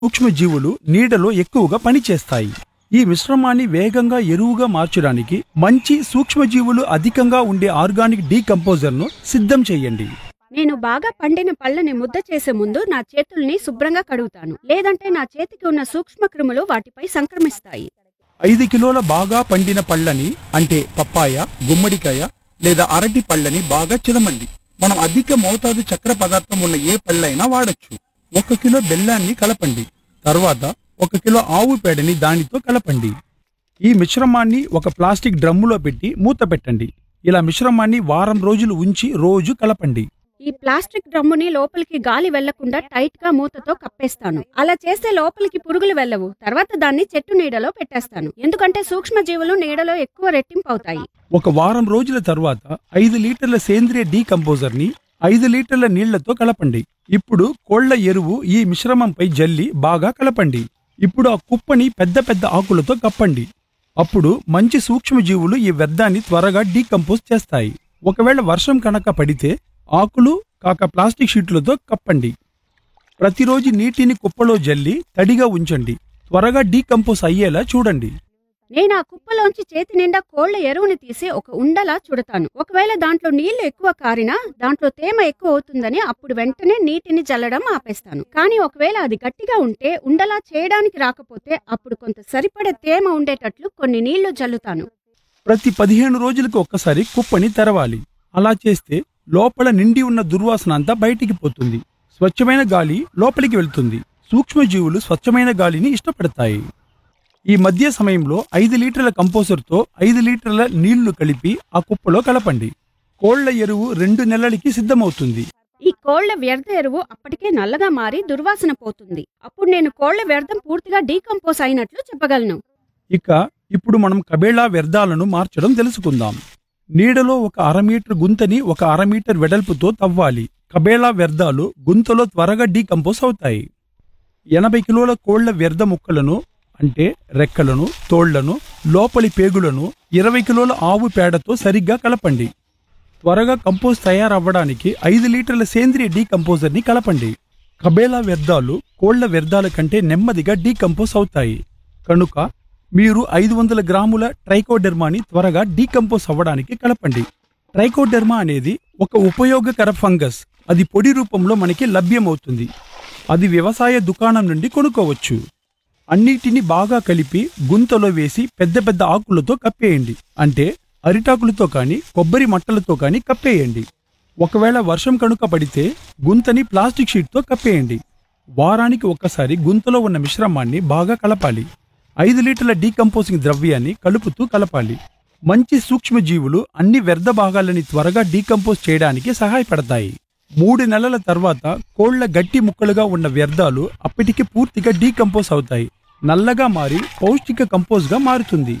సూక్ష్మజీవులు నీడలో ఎక్కువగా పనిచేస్తాయి ఈ మిశ్రమాన్ని వేగంగా ఎరువుగా మార్చడానికి మంచి సూక్ష్మజీవులు అధికంగా ఉండే ఆర్గానిక్ డీకంపోజర్ను సిద్ధం చేయండి నేను బాగా పండిన పళ్ళని ముద్ద చేసే ముందు నా చేతుల్ని శుభ్రంగా కడుగుతాను లేదంటే నా చేతికి ఉన్న సూక్ష్మక్రిములు వాటిపై సంక్రమిస్తాయి ఐదు కిలోల బాగా పండిన పళ్ళని అంటే పప్పాయ గుమ్మడికాయ లేదా అరటి పళ్ళని బాగా చిదమండి మనం అధిక మోతాదు చక్కెర పదార్థం ఉన్న ఏ పళ్ళైనా వాడొచ్చు ఒక కిలో బెల్లాన్ని కలపండి తర్వాత ఒక కిలో ఆవు పేడని దానితో కలపండి ఈ మిశ్రమాన్ని ఒక ప్లాస్టిక్ డ్రమ్ములో పెట్టి మూత పెట్టండి ఇలా మిశ్రమాన్ని వారం రోజులు ఉంచి రోజు కలపండి ఈ ప్లాస్టిక్ డ్రమ్ముని లోపలికి గాలి వెళ్లకుండా టైట్ గా మూతతో కప్పేస్తాను అలా చేస్తే లోపలికి పురుగులు వెళ్ళవు తర్వాత దాన్ని చెట్టు నీడలో పెట్టేస్తాను ఎందుకంటే సూక్ష్మజీవులు నీడలో ఎక్కువ రెట్టింపు అవుతాయి ఒక వారం రోజుల తర్వాత ఐదు లీటర్ల సేంద్రియ డీకంపోజర్ ని ఐదు లీటర్ల నీళ్లతో కలపండి ఇప్పుడు కోళ్ల ఎరువు ఈ మిశ్రమంపై జల్లి బాగా కలపండి ఇప్పుడు ఆ కుప్పని పెద్ద పెద్ద ఆకులతో కప్పండి అప్పుడు మంచి సూక్ష్మజీవులు ఈ వ్యర్థాన్ని త్వరగా డీకంపోజ్ చేస్తాయి ఒకవేళ వర్షం కనుక పడితే ఆకులు కాక ప్లాస్టిక్ షీట్లతో కప్పండి ప్రతిరోజు నీటిని కుప్పలో జల్లి తడిగా ఉంచండి త్వరగా డీకంపోజ్ అయ్యేలా చూడండి నేను ఆ కుప్పలోంచి చేతి నిండా కోళ్ల ఎరువుని తీసి ఒక ఉండలా చుడతాను ఒకవేళ దాంట్లో నీళ్లు ఎక్కువ కారినా దాంట్లో తేమ ఎక్కువ అవుతుందని అప్పుడు వెంటనే నీటిని జల్లడం ఆపేస్తాను కానీ ఒకవేళ అది గట్టిగా ఉంటే ఉండలా చేయడానికి రాకపోతే అప్పుడు కొంత సరిపడే తేమ ఉండేటట్లు కొన్ని నీళ్లు జల్లుతాను ప్రతి పదిహేను రోజులకు ఒక్కసారి కుప్పని తెరవాలి అలా చేస్తే లోపల నిండి ఉన్న దుర్వాసన అంతా బయటికి పోతుంది స్వచ్ఛమైన గాలి లోపలికి వెళ్తుంది సూక్ష్మజీవులు స్వచ్ఛమైన గాలిని ఇష్టపడతాయి ఈ మధ్య సమయంలో ఐదు లీటర్ల కంపోజర్తో ఐదు లీటర్ల నీళ్లు కలిపి ఆ కుప్పలో కలపండి కోళ్ల ఎరువు రెండు నెలలకి సిద్ధమవుతుంది ఈ కోళ్ల వ్యర్థ ఎరువు అప్పటికే నల్లగా మారి దుర్వాసన పోతుంది అప్పుడు నేను కోళ్ల వ్యర్థం పూర్తిగా డీకంపోజ్ అయినట్లు చెప్పగలను ఇక ఇప్పుడు మనం కబేళా వ్యర్థాలను మార్చడం తెలుసుకుందాం నీడలో ఒక అర మీటర్ గుంతని ఒక అర మీటర్ వెడల్పుతో తవ్వాలి కబేళా వ్యర్థాలు గుంతలో త్వరగా డీకంపోజ్ అవుతాయి ఎనభై కిలోల కోళ్ల వ్యర్థ ముక్కలను అంటే రెక్కలను తోళ్లను లోపలి పేగులను ఇరవై కిలోల ఆవు పేడతో సరిగ్గా కలపండి త్వరగా కంపోజ్ తయారవ్వడానికి ఐదు లీటర్ల సేంద్రియ డీకంపోజర్ని కలపండి కబేలా వ్యర్థాలు కోళ్ల వ్యర్థాల కంటే నెమ్మదిగా డీకంపోజ్ అవుతాయి కనుక మీరు ఐదు వందల గ్రాముల ట్రైకోడెర్మాని త్వరగా డీకంపోజ్ అవ్వడానికి కలపండి ట్రైకోడెర్మా అనేది ఒక ఉపయోగకర ఫంగస్ అది పొడి రూపంలో మనకి లభ్యమవుతుంది అది వ్యవసాయ దుకాణం నుండి కొనుక్కోవచ్చు అన్నిటిని బాగా కలిపి గుంతలో వేసి పెద్ద పెద్ద ఆకులతో కప్పేయండి అంటే అరిటాకులతో కానీ కొబ్బరి మట్టలతో కానీ కప్పేయండి ఒకవేళ వర్షం కనుక పడితే గుంతని ప్లాస్టిక్ షీట్తో కప్పేయండి వారానికి ఒక్కసారి గుంతలో ఉన్న మిశ్రమాన్ని బాగా కలపాలి ఐదు లీటర్ల డీకంపోజింగ్ ద్రవ్యాన్ని కలుపుతూ కలపాలి మంచి సూక్ష్మజీవులు అన్ని వ్యర్థ భాగాలని త్వరగా డీకంపోజ్ చేయడానికి సహాయపడతాయి మూడు నెలల తర్వాత కోళ్ల గట్టి ముక్కలుగా ఉన్న వ్యర్థాలు అప్పటికి పూర్తిగా డీకంపోజ్ అవుతాయి నల్లగా మారి పౌష్టిక కంపోజ్గా మారుతుంది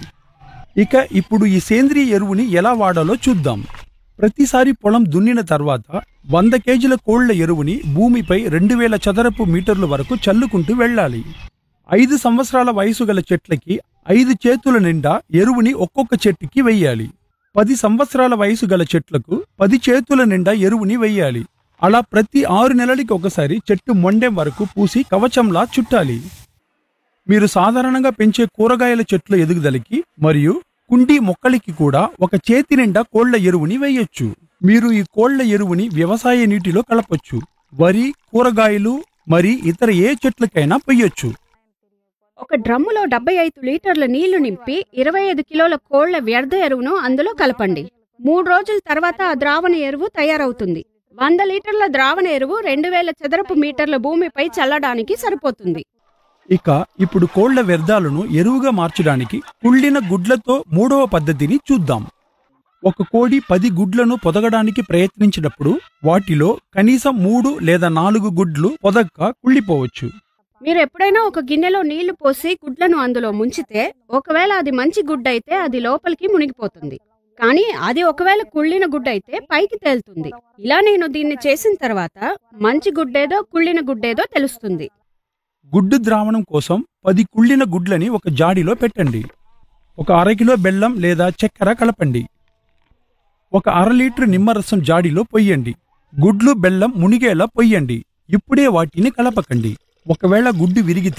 ఇక ఇప్పుడు ఈ సేంద్రియ ఎరువుని ఎలా వాడాలో చూద్దాం ప్రతిసారి పొలం దున్నిన తర్వాత వంద కేజీల కోళ్ల ఎరువుని భూమిపై రెండు వేల చదరపు మీటర్ల వరకు చల్లుకుంటూ వెళ్ళాలి ఐదు సంవత్సరాల వయసు గల చెట్లకి ఐదు చేతుల నిండా ఎరువుని ఒక్కొక్క చెట్టుకి వెయ్యాలి పది సంవత్సరాల వయసు గల చెట్లకు పది చేతుల నిండా ఎరువుని వెయ్యాలి అలా ప్రతి ఆరు నెలలకి ఒకసారి చెట్టు మొండెం వరకు పూసి కవచంలా చుట్టాలి మీరు సాధారణంగా పెంచే కూరగాయల చెట్ల ఎదుగుదలకి మరియు కుండీ మొక్కలకి కూడా ఒక చేతి నిండా కోళ్ల ఎరువుని వేయొచ్చు మీరు ఈ కోళ్ల ఎరువుని వ్యవసాయ నీటిలో కలపొచ్చు వరి కూరగాయలు మరి ఇతర ఏ చెట్లకైనా పొయ్యొచ్చు ఒక డ్రమ్ములో డెబ్బై ఐదు లీటర్ల నీళ్లు నింపి ఇరవై ఐదు కిలోల కోళ్ల వ్యర్థ ఎరువును అందులో కలపండి మూడు రోజుల తర్వాత ఆ ద్రావణ ఎరువు తయారవుతుంది వంద లీటర్ల ద్రావణ ఎరువు రెండు వేల చదరపు మీటర్ల భూమిపై చల్లడానికి సరిపోతుంది ఇక ఇప్పుడు కోళ్ల వ్యర్థాలను ఎరువుగా మార్చడానికి కుళ్ళిన గుడ్లతో మూడవ పద్ధతిని చూద్దాం ఒక కోడి పది గుడ్లను పొదగడానికి ప్రయత్నించినప్పుడు వాటిలో కనీసం మూడు లేదా నాలుగు గుడ్లు పొదక్క కుళ్ళిపోవచ్చు మీరు ఎప్పుడైనా ఒక గిన్నెలో నీళ్లు పోసి గుడ్లను అందులో ముంచితే ఒకవేళ అది మంచి గుడ్డ అయితే అది లోపలికి మునిగిపోతుంది కానీ అది ఒకవేళ కుళ్ళిన గుడ్డ అయితే పైకి తేలుతుంది ఇలా నేను దీన్ని చేసిన తర్వాత మంచి గుడ్డేదో కుళ్ళిన గుడ్డేదో తెలుస్తుంది గుడ్డు ద్రావణం కోసం పది కుళ్ళిన గుడ్లని ఒక జాడీలో పెట్టండి ఒక అరకిలో బెల్లం లేదా చక్కెర కలపండి ఒక అర లీటర్ నిమ్మరసం జాడీలో పొయ్యండి గుడ్లు బెల్లం మునిగేలా పొయ్యండి ఇప్పుడే వాటిని కలపకండి ఒకవేళ గుడ్డు విరిగితే